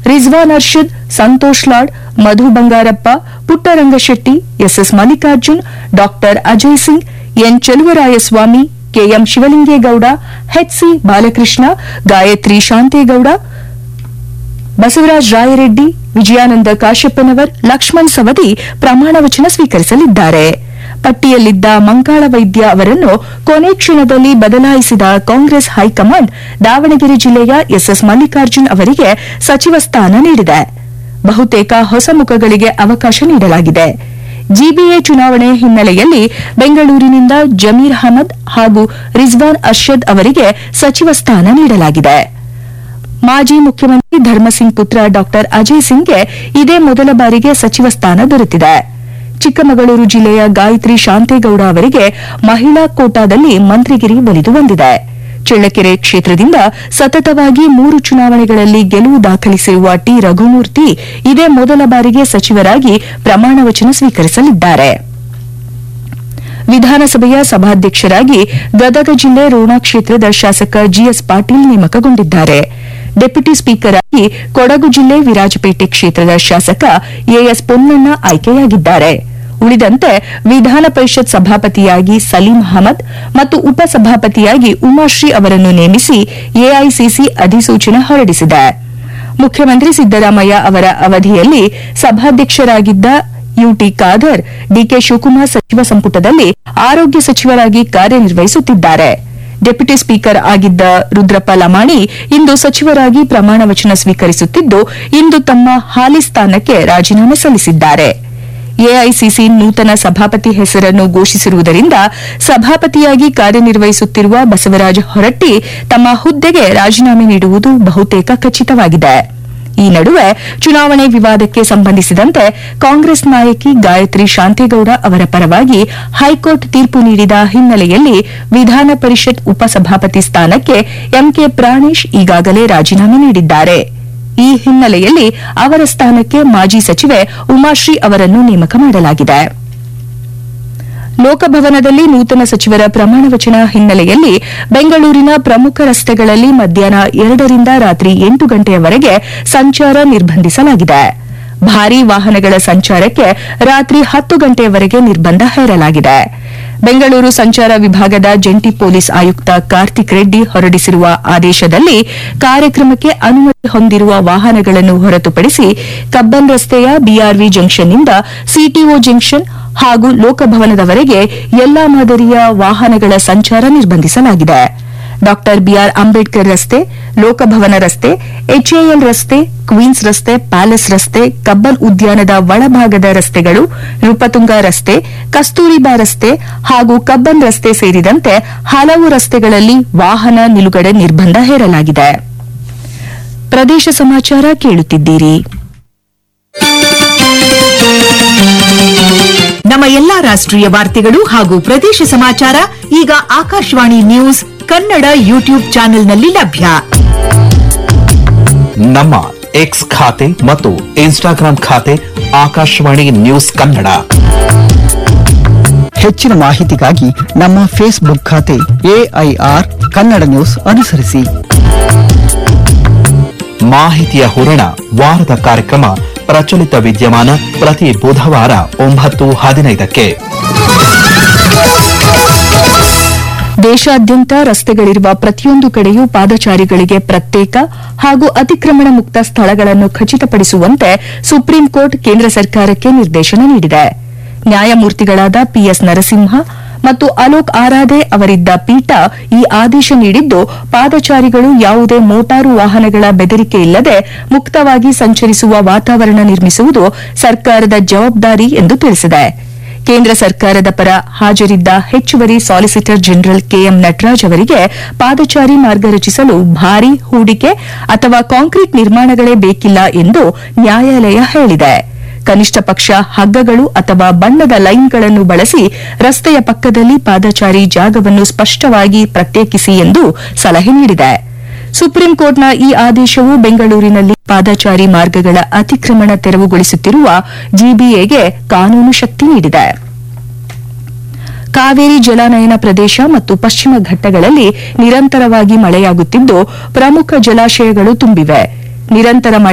Rizwan Arshad Santosh Lad Madhu Bangarappa Puttarangashetty S S Mallikarjun doctor Ajay Singh N Cheluvarayaswamy K M Shivalingegowda H C Balakrishna Gayathri Shanthegowda Basavaraja Rayareddy Vijayananda Kashappanavar Laxman Savadi ಪ್ರಮಾಣ ವಚನ ಸ್ವೀಕರಿಸಲಿದ್ದಾರೆ ಪಟ್ಟಿಯಲ್ಲಿದ್ದ ಮಂಕಾಳ ವೈದ್ಯ ಅವರನ್ನು ಕೊನೆ ಕ್ಷಣದಲ್ಲಿ ಬದಲಾಯಿಸಿದ ಕಾಂಗ್ರೆಸ್ ಹೈಕಮಾಂಡ್ ದಾವಣಗೆರೆ ಜಿಲ್ಲೆಯ ಎಸ್ಎಸ್ ಮಲ್ಲಿಕಾರ್ಜುನ್ ಅವರಿಗೆ ಸಚಿವ ಸ್ಥಾನ ನೀಡಿದೆ ಬಹುತೇಕ ಹೊಸ ಮುಖಗಳಿಗೆ ಅವಕಾಶ ನೀಡಲಾಗಿದೆ ಜಿಬಿಎ ಚುನಾವಣೆ ಹಿನ್ನೆಲೆಯಲ್ಲಿ ಬೆಂಗಳೂರಿನಿಂದ ಜಮೀರ್ ಅಹಮದ್ ಹಾಗೂ ರಿಜ್ವಾನ್ ಅರ್ಷದ್ ಅವರಿಗೆ ಸಚಿವ ಸ್ಥಾನ ನೀಡಲಾಗಿದೆ ಮಾಜಿ ಮುಖ್ಯಮಂತ್ರಿ ಧರ್ಮಸಿಂಗ್ ಪುತ್ರ ಡಾಕ್ಟರ್ ಅಜಯ್ ಸಿಂಗ್ಗೆ ಇದೇ ಮೊದಲ ಬಾರಿಗೆ ಸಚಿವ ಸ್ಥಾನ ದೊರೆತಿದೆ ಚಿಕ್ಕಮಗಳೂರು ಜಿಲ್ಲೆಯ ಗಾಯತ್ರಿ ಶಾಂತೇಗೌಡ ಅವರಿಗೆ ಮಹಿಳಾ ಕೋಟಾದಲ್ಲಿ ಮಂತ್ರಿಗಿರಿ ಒಲಿದು ಬಂದಿದೆ ಚಳ್ಳಕೆರೆ ಕ್ಷೇತ್ರದಿಂದ ಸತತವಾಗಿ ಮೂರು ಚುನಾವಣೆಗಳಲ್ಲಿ ಗೆಲುವು ದಾಖಲಿಸಿರುವ ಟಿ ರಘುಮೂರ್ತಿ ಇದೇ ಮೊದಲ ಬಾರಿಗೆ ಸಚಿವರಾಗಿ ಪ್ರಮಾಣ ವಚನ ಸ್ವೀಕರಿಸಲಿದ್ದಾರೆ ವಿಧಾನಸಭೆಯ ಸಭಾಧ್ಯಕ್ಷರಾಗಿ ಗದಗ ಜಿಲ್ಲೆ ರೋಣ ಕ್ಷೇತ್ರದ ಶಾಸಕ ಜಿಎಸ್ ಪಾಟೀಲ್ ನೇಮಕಗೊಂಡಿದ್ದಾರೆ ಡೆಪ್ಯೂಟಿ ಸ್ಪೀಕರ್ ಆಗಿ ಕೊಡಗು ಜಿಲ್ಲೆ ವಿರಾಜಪೇಟೆ ಕ್ಷೇತ್ರದ ಶಾಸಕ ಎಎಸ್ ಪೊನ್ನಣ್ಣ ಆಯ್ಕೆಯಾಗಿದ್ದಾರೆ ಉಳಿದಂತೆ ವಿಧಾನ ಪರಿಷತ್ ಸಭಾಪತಿಯಾಗಿ ಸಲೀಂ ಅಹಮದ್ ಮತ್ತು ಉಪಸಭಾಪತಿಯಾಗಿ ಉಮಾಶ್ರೀ ಅವರನ್ನು ನೇಮಿಸಿ ಎಐಸಿಸಿ ಅಧಿಸೂಚನೆ ಹೊರಡಿಸಿದೆ ಮುಖ್ಯಮಂತ್ರಿ ಸಿದ್ದರಾಮಯ್ಯ ಅವರ ಅವಧಿಯಲ್ಲಿ ಸಭಾಧ್ಯಕ್ಷರಾಗಿದ್ದ ಯುಟಿ ಖಾದರ್ ಡಿಕೆ ಶಿವಕುಮಾರ್ ಸಚಿವ ಸಂಪುಟದಲ್ಲಿ ಆರೋಗ್ಯ ಸಚಿವರಾಗಿ ಕಾರ್ಯನಿರ್ವಹಿಸುತ್ತಿದ್ದಾರೆ ಡೆಪ್ಯೂಟಿ ಸ್ಪೀಕರ್ ಆಗಿದ್ದ ರುದ್ರಪ್ಪ ಲಮಾಣಿ ಇಂದು ಸಚಿವರಾಗಿ ಪ್ರಮಾಣ ವಚನ ಸ್ವೀಕರಿಸುತ್ತಿದ್ದು ಇಂದು ತಮ್ಮ ಹಾಲಿ ಸ್ಥಾನಕ್ಕೆ ರಾಜೀನಾಮೆ ಸಲ್ಲಿಸಿದ್ದಾರೆ ಎಐಸಿಸಿ ನೂತನ ಸಭಾಪತಿ ಹೆಸರನ್ನು ಘೋಷಿಸಿರುವುದರಿಂದ ಸಭಾಪತಿಯಾಗಿ ಕಾರ್ಯನಿರ್ವಹಿಸುತ್ತಿರುವ ಬಸವರಾಜ ಹೊರಟ್ಟಿ ತಮ್ಮ ಹುದ್ದೆಗೆ ರಾಜೀನಾಮೆ ನೀಡುವುದು ಬಹುತೇಕ ಖಚಿತವಾಗಿದೆ ಈ ನಡುವೆ ಚುನಾವಣೆ ವಿವಾದಕ್ಕೆ ಸಂಬಂಧಿಸಿದಂತೆ ಕಾಂಗ್ರೆಸ್ ನಾಯಕಿ ಗಾಯತ್ರಿ ಶಾಂತೇಗೌಡ ಅವರ ಪರವಾಗಿ ಹೈಕೋರ್ಟ್ ತೀರ್ಪು ನೀಡಿದ ಹಿನ್ನೆಲೆಯಲ್ಲಿ ವಿಧಾನ ಪರಿಷತ್ ಉಪಸಭಾಪತಿ ಸ್ಥಾನಕ್ಕೆ ಎಂಕೆ ಪ್ರಾಣೇಶ್ ಈಗಾಗಲೇ ರಾಜೀನಾಮೆ ನೀಡಿದ್ದಾರೆ ಈ ಹಿನ್ನೆಲೆಯಲ್ಲಿ ಅವರ ಸ್ಥಾನಕ್ಕೆ ಮಾಜಿ ಸಚಿವೆ ಉಮಾಶ್ರೀ ಅವರನ್ನು ನೇಮಕ ಮಾಡಲಾಗಿದೆ ಲೋಕಭವನದಲ್ಲಿ ನೂತನ ಸಚಿವರ ಪ್ರಮಾಣ ವಚನ ಹಿನ್ನೆಲೆಯಲ್ಲಿ ಬೆಂಗಳೂರಿನ ಪ್ರಮುಖ ರಸ್ತೆಗಳಲ್ಲಿ ಮಧ್ಯಾಹ್ನ ಎರಡರಿಂದ ರಾತ್ರಿ ಎಂಟು ಗಂಟೆಯವರೆಗೆ ಸಂಚಾರ ನಿರ್ಬಂಧಿಸಲಾಗಿದೆ ಭಾರೀ ವಾಹನಗಳ ಸಂಚಾರಕ್ಕೆ ರಾತ್ರಿ ಹತ್ತು ಗಂಟೆಯವರೆಗೆ ನಿರ್ಬಂಧ ಹೇರಲಾಗಿದೆ ಬೆಂಗಳೂರು ಸಂಚಾರ ವಿಭಾಗದ ಜಂಟಿ ಪೊಲೀಸ್ ಆಯುಕ್ತ ಕಾರ್ತಿಕ್ ರೆಡ್ಡಿ ಹೊರಡಿಸಿರುವ ಆದೇಶದಲ್ಲಿ ಕಾರ್ಯಕ್ರಮಕ್ಕೆ ಅನುಮತಿ ಹೊಂದಿರುವ ವಾಹನಗಳನ್ನು ಹೊರತುಪಡಿಸಿ ಕಬ್ಬನ್ ರಸ್ತೆಯ ಬಿಆರ್ವಿ ಜಂಕ್ಷನ್ನಿಂದ ಸಿಟಿಒ ಜಂಕ್ಷನ್ ಹಾಗೂ ಲೋಕಭವನದವರೆಗೆ ಎಲ್ಲಾ ಮಾದರಿಯ ವಾಹನಗಳ ಸಂಚಾರ ನಿರ್ಬಂಧಿಸಲಾಗಿದೆ ಡಾ ಬಿಆರ್ ಅಂಬೇಡ್ಕರ್ ರಸ್ತೆ ಲೋಕಭವನ ರಸ್ತೆ ಎಚ್ಎಎಲ್ ರಸ್ತೆ ಕ್ವೀನ್ಸ್ ರಸ್ತೆ ಪ್ಯಾಲೇಸ್ ರಸ್ತೆ ಕಬ್ಬನ್ ಉದ್ಯಾನದ ಒಳಭಾಗದ ರಸ್ತೆಗಳು ನೃಪತುಂಗ ರಸ್ತೆ ಕಸ್ತೂರಿಬಾ ರಸ್ತೆ ಹಾಗೂ ಕಬ್ಬನ್ ರಸ್ತೆ ಸೇರಿದಂತೆ ಹಲವು ರಸ್ತೆಗಳಲ್ಲಿ ವಾಹನ ನಿಲುಗಡೆ ನಿರ್ಬಂಧ ಹೇರಲಾಗಿದೆ ಪ್ರದೇಶ ಸಮಾಚಾರ ಕೇಳುತ್ತಿದ್ದೀರಿ ನಮ್ಮ ಎಲ್ಲಾ ರಾಷ್ಟ್ರೀಯ ವಾರ್ತೆಗಳು ಹಾಗೂ ಪ್ರದೇಶ ಸಮಾಚಾರ ಈಗ ಆಕಾಶವಾಣಿ ನ್ಯೂಸ್ ಕನ್ನಡ ಯೂಟ್ಯೂಬ್ ಚಾನೆಲ್ನಲ್ಲಿ ಲಭ್ಯ ನಮ್ಮ ಎಕ್ಸ್ ಖಾತೆ ಮತ್ತು ಇನ್ಸ್ಟಾಗ್ರಾಂ ಖಾತೆ ಆಕಾಶವಾಣಿ ನ್ಯೂಸ್ ಕನ್ನಡ ಹೆಚ್ಚಿನ ಮಾಹಿತಿಗಾಗಿ ನಮ್ಮ ಫೇಸ್ಬುಕ್ ಖಾತೆ ಎಐಆರ್ ಕನ್ನಡ ನ್ಯೂಸ್ ಅನುಸರಿಸಿ ಮಾಹಿತಿಯ ಹೂರಣ ವಾರದ ಕಾರ್ಯಕ್ರಮ ಪ್ರಚಲಿತ ವಿದ್ಯಮಾನ ಪ್ರತಿ ಬುಧವಾರ ಒಂಬತ್ತು ಹದಿನೈದಕ್ಕೆ ದೇಶಾದ್ಯಂತ ರಸ್ತೆಗಳಿರುವ ಪ್ರತಿಯೊಂದು ಕಡೆಯೂ ಪಾದಚಾರಿಗಳಿಗೆ ಪ್ರತ್ಯೇಕ ಹಾಗೂ ಅತಿಕ್ರಮಣ ಮುಕ್ತ ಸ್ಥಳಗಳನ್ನು ಖಚಿತಪಡಿಸುವಂತೆ ಸುಪ್ರೀಂ ಕೋರ್ಟ್ ಕೇಂದ್ರ ಸರ್ಕಾರಕ್ಕೆ ನಿರ್ದೇಶನ ನೀಡಿದೆ ನ್ಯಾಯಮೂರ್ತಿಗಳಾದ ಪಿಎಸ್ ನರಸಿಂಹ ಮತ್ತು ಅಲೋಕ್ ಆರಾಧೆ ಅವರಿದ್ದ ಪೀಠ ಈ ಆದೇಶ ನೀಡಿದ್ದು ಪಾದಚಾರಿಗಳು ಯಾವುದೇ ಮೋಟಾರು ವಾಹನಗಳ ಬೆದರಿಕೆ ಇಲ್ಲದೆ ಮುಕ್ತವಾಗಿ ಸಂಚರಿಸುವ ವಾತಾವರಣ ನಿರ್ಮಿಸುವುದು ಸರ್ಕಾರದ ಜವಾಬ್ದಾರಿ ಎಂದು ತಿಳಿಸಿದೆ ಕೇಂದ್ರ ಸರ್ಕಾರದ ಪರ ಹಾಜರಿದ್ದ ಹೆಚ್ಚುವರಿ ಸಾಲಿಸಿಟರ್ ಜನರಲ್ ಕೆಎಂ ನಟರಾಜ್ ಅವರಿಗೆ ಪಾದಚಾರಿ ಮಾರ್ಗ ರಚಿಸಲು ಭಾರೀ ಹೂಡಿಕೆ ಅಥವಾ ಕಾಂಕ್ರೀಟ್ ನಿರ್ಮಾಣಗಳೇ ಬೇಕಿಲ್ಲ ಎಂದು ನ್ಯಾಯಾಲಯ ಹೇಳಿದೆ ಕನಿಷ್ಠ ಪಕ್ಷ ಹಗ್ಗಗಳು ಅಥವಾ ಬಣ್ಣದ ಲೈನ್ಗಳನ್ನು ಬಳಸಿ ರಸ್ತೆಯ ಪಕ್ಕದಲ್ಲಿ ಪಾದಚಾರಿ ಜಾಗವನ್ನು ಸ್ಪಷ್ಟವಾಗಿ ಪ್ರತ್ಯೇಕಿಸಿ ಎಂದು ಸಲಹೆ ನೀಡಿದೆ ಸುಪ್ರೀಂ ಕೋರ್ಟ್ನ ಈ ಆದೇಶವು ಬೆಂಗಳೂರಿನಲ್ಲಿ ಪಾದಚಾರಿ ಮಾರ್ಗಗಳ ಅತಿಕ್ರಮಣ ತೆರವುಗೊಳಿಸುತ್ತಿರುವ ಜಿಬಿಎಗೆ ಕಾನೂನು ಶಕ್ತಿ ನೀಡಿದೆ ಕಾವೇರಿ ಜಲಾನಯನ ಪ್ರದೇಶ ಮತ್ತು ಪಶ್ಚಿಮ ಘಟ್ಟಗಳಲ್ಲಿ ನಿರಂತರವಾಗಿ ಮಳೆಯಾಗುತ್ತಿದ್ದು ಪ್ರಮುಖ ಜಲಾಶಯಗಳು ತುಂಬಿವೆ ನಿರಂತರ ಮಳೆ